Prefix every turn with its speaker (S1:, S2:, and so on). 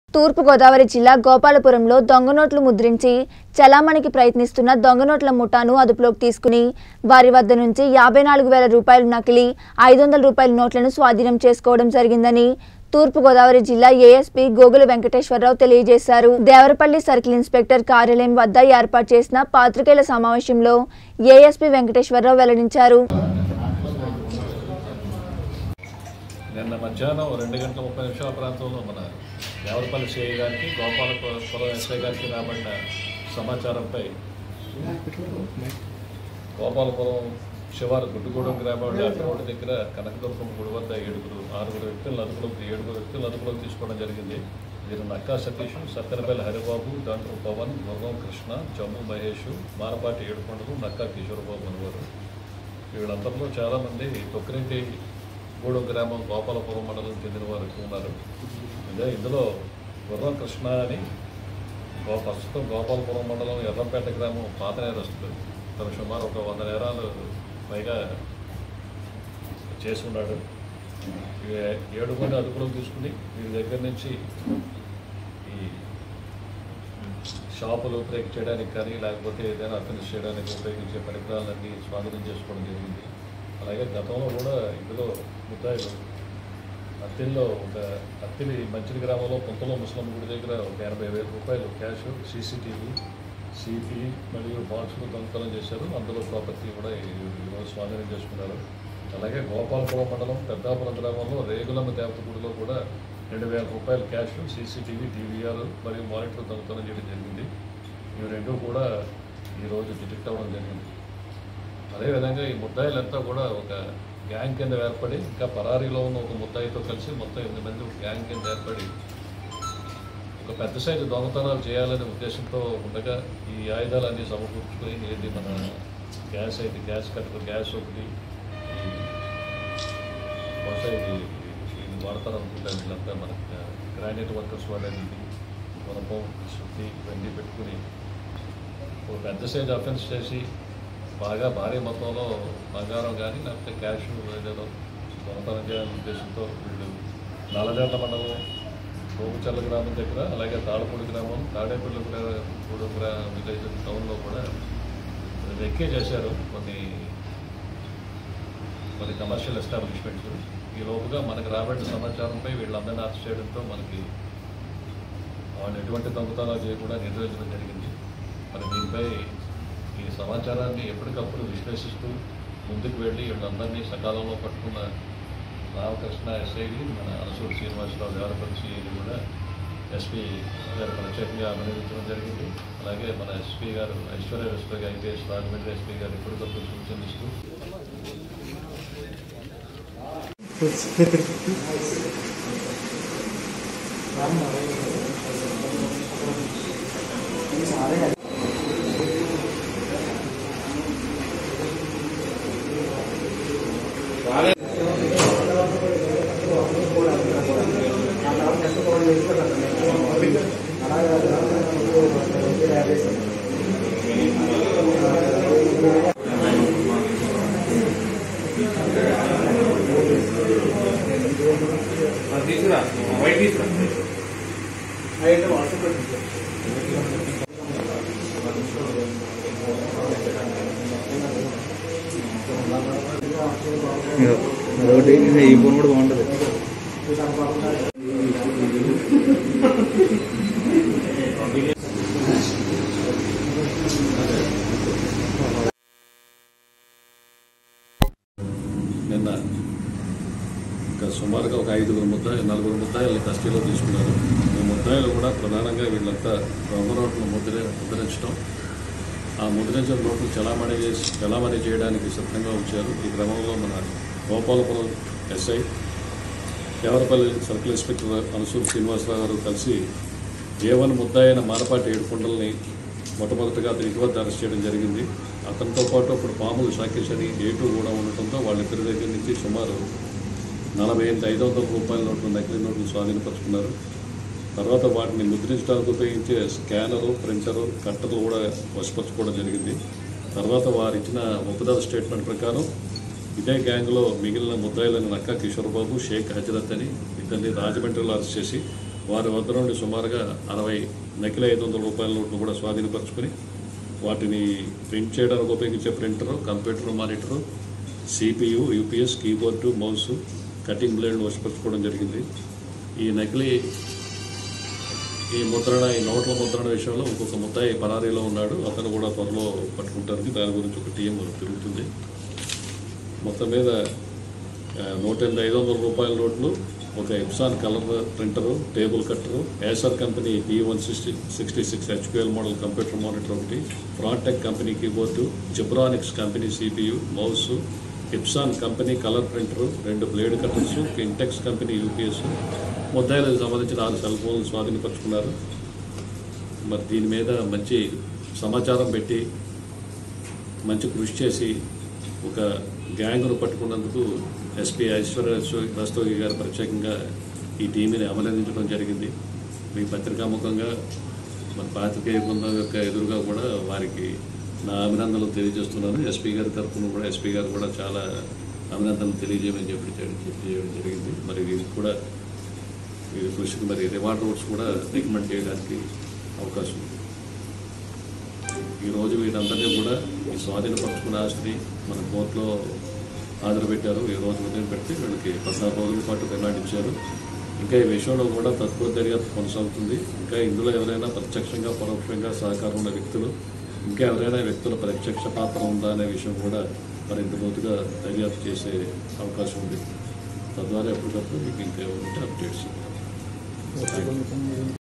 S1: తూర్పుగోదావరి జిల్లా గోపాలపురంలో దొంగ నోట్లు ముద్రించి చలామణికి ప్రయత్నిస్తున్న దొంగ నోట్ల ముఠాను అదుపులోకి తీసుకుని వారి వద్ద నుంచి యాభై నాలుగు వేల రూపాయలు నకిలీ ఐదు వందల రూపాయల నోట్లను స్వాధీనం చేసుకోవడం జరిగిందని తూర్పుగోదావరి జిల్లా ఏఎస్పీ గోగుల వెంకటేశ్వరరావు తెలియజేశారు దేవరపల్లి సర్కిల్ ఇన్స్పెక్టర్ కార్యాలయం వద్ద ఏర్పాటు చేసిన పాత్రికేయుల సమావేశంలో ఏఎస్పీ వెంకటేశ్వరరావు వెల్లడించారు
S2: నిన్న మధ్యాహ్నం రెండు గంటల ముప్పై నిమిషాల ప్రాంతంలో మన దేవరపల్లి సిఐ గారికి గోపాలపురం ఎస్ఐ గారికి రాబడిన సమాచారంపై గోపాలపురం శివారు గుడ్డుగూడెం గ్రామంలో రోడ్డు దగ్గర కనకదుర్గం గుడి వద్ద ఏడుగురు ఆరుగురు వ్యక్తులను అదుపులోకి ఏడుగురు వ్యక్తులను అదుపులోకి తీసుకోవడం జరిగింది వీరు నక్కా సతీష్ సత్తెనపల్లి హరిబాబు డాక్టర్ పవన్ గుర్రం కృష్ణ జమ్ము మహేష్ మారపాటి ఏడుకొండలు నక్కా కిషోర్బాబు అనేవారు వీళ్ళందరిలో చాలామంది తొక్కిరెడ్డి గూడెం గ్రామం గోపాలపురం మండలం చెందిన వారు ఎక్కువ ఉన్నారు ఇదే ఇందులో గుర్రం కృష్ణ అని గో ప్రస్తుతం గోపాలపురం మండలం ఎర్రంపేట గ్రామం పాత నేరస్తుడు తను సుమారు ఒక వంద నేరాలు పైగా చేసి ఉన్నాడు ఈ ఏడు మంది అదుపులోకి తీసుకుని వీరి దగ్గర నుంచి ఈ షాపులు బ్రేక్ చేయడానికి కానీ లేకపోతే ఏదైనా అతను చేయడానికి ఉపయోగించే పరికరాలన్నీ స్వాధీనం చేసుకోవడం జరిగింది అలాగే గతంలో కూడా ఇందులో ముద్దాయిలు అత్తిల్లో ఒక అత్తిలి మంచిలి గ్రామంలో పొంతలో ముస్లిం గుడి దగ్గర ఒక ఎనభై వేల రూపాయలు క్యాష్ సీసీటీవీ సిపి మరియు బాక్సులు దొంగతనం చేశారు అందులో ప్రాపర్టీ కూడా ఈ- ఈరోజు స్వాధీనం చేసుకున్నారు అలాగే గోపాలపురం మండలం పెద్దాపురం గ్రామంలో రేగులమ్మ దేవత గుడిలో కూడా రెండు వేల రూపాయల క్యాష్ సీసీటీవీ డివిఆర్ మరియు మానిటర్ దొంగతనం చేయడం జరిగింది ఇవి రెండు కూడా ఈరోజు డిటెక్ట్ అవ్వడం జరిగింది అదేవిధంగా ఈ ముద్దాయిలంతా కూడా ఒక గ్యాంగ్ కింద ఏర్పడి ఇంకా పరారీలో ఉన్న ఒక ముద్దాయితో కలిసి మొత్తం ఎనిమిది మంది ఒక గ్యాంగ్ కింద ఏర్పడి ఒక పెద్ద సైజు దొంగతనాలు చేయాలనే ఉద్దేశంతో ఉండగా ఈ ఆయుధాలన్నీ సమకూర్చుకొని ఏది మన గ్యాస్ అయితే గ్యాస్ కట్టర్ గ్యాస్ ఒకటి ఈ బహుశా ఇది ఇది వాడతారు అనుకుంటారు వీళ్ళంతా మన గ్రానైట్ వర్కర్స్ వాళ్ళని గుణపం శుద్ధి ఇవన్నీ పెట్టుకుని ఒక పెద్ద సైజ్ అఫెన్స్ చేసి బాగా భారీ మొత్తంలో బంగారం కానీ లేకపోతే క్యాష్ ఏదేదో దొంగతనం చేయాలనే ఉద్దేశంతో వీళ్ళు నల్లజర్ల మండలం గోపుచల్ల గ్రామం దగ్గర అలాగే తాళపూడి గ్రామం తాడేపల్లి గూడ గ్రా విలేజ్ టౌన్లో కూడా రెక్కే చేశారు కొన్ని కొన్ని కమర్షియల్ ఎస్టాబ్లిష్మెంట్స్ ఈ లోపుగా మనకు రాబడిన సమాచారంపై వీళ్ళందరినీ అరెస్ట్ చేయడంతో మనకి వాళ్ళు ఎటువంటి దొంగతనాలు చేయకుండా నిర్వహించడం జరిగింది మరి దీనిపై ఈ సమాచారాన్ని ఎప్పటికప్పుడు విశ్లేషిస్తూ ముందుకు వెళ్ళి వీళ్ళందరినీ సకాలంలో పట్టుకున్న రామకృష్ణ ఎస్ఐని మన అరసూరు శ్రీనివాసరావు దేవరపల్లి సిఐని కూడా ఎస్పీ గారు ప్రత్యేకంగా అభినందించడం జరిగింది అలాగే మన ఎస్పీ గారు Aishwarya SP IPS Rajahmundry SP గారు ఎప్పటికప్పుడు సూచనలు ఇస్తూ
S3: తీసుకురా వైట్ తీసుకురా
S4: అదొకటి ఈ ఫోన్ కూడా బాగుంటుంది
S2: నిన్న ఇంకా సుమారుగా ఒక ఐదుగురు ముద్దాయి నలుగురు ముద్దాయిల్ని కస్టడీలో తీసుకున్నారు ఈ ముద్దాయిలు కూడా ప్రధానంగా వీళ్ళంతా దొంగ నోట్లు ముద్ర ముద్రించడం ఆ ముద్రించిన నోట్లు చలామణి చేసి చలామణి చేయడానికి సిద్ధంగా ఉంచారు ఈ క్రమంలో మన Gopalapuram SI Devarapalli circle inspector Anasuru Srinivasa Rao గారు కలిసి జీవన్ ముద్దాయిన మారపాటి ఏడుకొండల్ని మొట్టమొదటిగా అతని ఇంటి వద్ద అరెస్ట్ చేయడం జరిగింది అతనితో పాటు అప్పుడు పాములు సాకేష్ అని ఏటు కూడా ఉండటంతో వాళ్ళిద్దరి దగ్గర నుంచి సుమారు నలభై ఎనిమిది ఐదు వందల రూపాయల నోట్లు నకిలీ నోట్లు స్వాధీనపరుచుకున్నారు తర్వాత వాటిని ముద్రించడానికి ఉపయోగించే స్కానరు ప్రింటరు కట్టలు కూడా వశపరచుకోవడం జరిగింది తర్వాత వారు ఇచ్చిన ఒప్పుదల స్టేట్మెంట్ ప్రకారం ఇదే గ్యాంగ్లో మిగిలిన ముద్దాయిలైన నక్కా కిషోర్ బాబు షేక్ హజరత్ అని ఇద్దరిని రాజమండ్రిలో అరెస్ట్ చేసి వారి వద్ద నుండి సుమారుగా అరవై నకిలీ ఐదు వందల రూపాయల నోట్ను కూడా స్వాధీనపరుచుకొని వాటిని ప్రింట్ చేయడానికి ఉపయోగించే printer computer monitor CPU UPS keyboard mouse cutting బ్లేడ్ను వశపరచుకోవడం జరిగింది ఈ నకిలీ ఈ ముద్రణ ఈ నోట్ల ముద్రణ విషయంలో ఇంకొక ముద్దాయి పరారీలో ఉన్నాడు అతను కూడా త్వరలో పట్టుకుంటానికి దాని గురించి ఒక టీం తిరుగుతుంది మొత్తం మీద ఆ, నూట ఎనిమిది ఐదు వందల రూపాయల నోట్లు ఒక Epson colour printer table cutter Acer company P one sixty sixty six HPL model computer monitor ఒకటి Frontech company keyboard Zebronics company CPU mouse Epson company colour printer రెండు blade cutters Kintex company UPS ముద్దాయిలకు సంబంధించిన ఆరు cell ఫోన్లు స్వాధీనపరుచుకున్నారు మరి దీని మీద మంచి సమాచారం పెట్టి మంచి కృషి చేసి ఒక గ్యాంగ్ను పట్టుకున్నందుకు ఎస్పీ ఐశ్వర్య రస్తోగి గారు ప్రత్యేకంగా ఈ టీంని అభినందించడం జరిగింది మీ పత్రికాముఖంగా మన పాత్రికేయ బృందం యొక్క ఎదురుగా కూడా వారికి నా అభినందనలు తెలియజేస్తున్నాను ఎస్పీ గారి తరఫున కూడా ఎస్పీ గారు కూడా చాలా అభినందనలు తెలియజేయమని చెప్పి తెలియజేయడం జరిగింది మరి వీరికి కూడా వీరి కృషికి మరి రివార్డ్ రోడ్స్ కూడా రికమెండ్ చేయడానికి అవకాశం ఉంది ఈరోజు వీరందరినీ కూడా ఈ స్వాధీనపరుచుకున్న ఆస్తిని మన కోర్టులో హాజరుపెట్టారు ఈ రోజు ఉదయం పెట్టి వీళ్ళకి పద్నాలుగు రోజుల పాటు రిమాండ్ ఇచ్చారు ఇంకా ఈ విషయంలో కూడా తక్కువ దర్యాప్తు కొనసాగుతుంది ఇంకా ఇందులో ఎవరైనా ప్రత్యక్షంగా పరోక్షంగా సహకారం ఉన్న వ్యక్తులు ఇంకా ఎవరైనా వ్యక్తుల ప్రత్యక్ష పాత్ర ఉందా అనే విషయం కూడా మరింత లోతుగా దర్యాప్తు చేసే అవకాశం ఉంది తద్వారా ఎప్పటికప్పుడు మీకు ఇంకా ఉంటే అప్డేట్స్